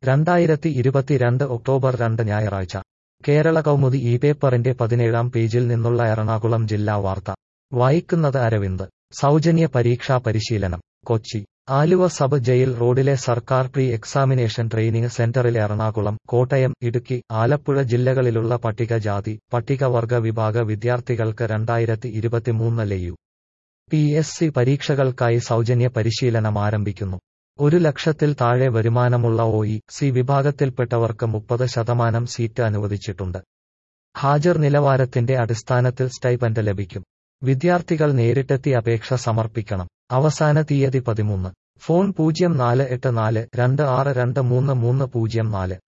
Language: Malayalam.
രണ്ടായിരത്തി ഇരുപത്തിരണ്ട് ഒക്ടോബർ രണ്ട് ഞായറാഴ്ച കേരള കൗമുദി ഈ പേപ്പറിന്റെ പതിനേഴാം പേജിൽ നിന്നുള്ള എറണാകുളം ജില്ലാ വാർത്ത വായിക്കുന്നത് അരവിന്ദ് സൗജന്യ പരീക്ഷാ പരിശീലനം കൊച്ചി ആലുവ സബ് ജയിൽ റോഡിലെ സർക്കാർ പ്രീ എക്സാമിനേഷൻ ട്രെയിനിംഗ് സെന്ററിൽ എറണാകുളം കോട്ടയം ഇടുക്കി ആലപ്പുഴ ജില്ലകളിലുള്ള പട്ടികജാതി പട്ടികവർഗ വിഭാഗ വിദ്യാർത്ഥികൾക്ക് രണ്ടായിരത്തി ഇരുപത്തിമൂന്നിലെ യു പി എസ് സി പരീക്ഷകൾക്കായി സൗജന്യ പരിശീലനം ആരംഭിക്കുന്നു ഒരു ലക്ഷത്തിൽ താഴെ വരുമാനമുള്ള ഒ ഇ സി വിഭാഗത്തിൽപ്പെട്ടവർക്ക് മുപ്പത് ശതമാനം സീറ്റ് അനുവദിച്ചിട്ടുണ്ട് ഹാജർ നിലവാരത്തിന്റെ അടിസ്ഥാനത്തിൽ സ്റ്റൈപ്പൻഡ് ലഭിക്കും വിദ്യാർത്ഥികൾ നേരിട്ടെത്തി അപേക്ഷ സമർപ്പിക്കണം അവസാന തീയതി പതിമൂന്ന് ഫോൺ പൂജ്യം നാല് എട്ട് നാല് രണ്ട് ആറ് രണ്ട് മൂന്ന് മൂന്ന് പൂജ്യം നാല്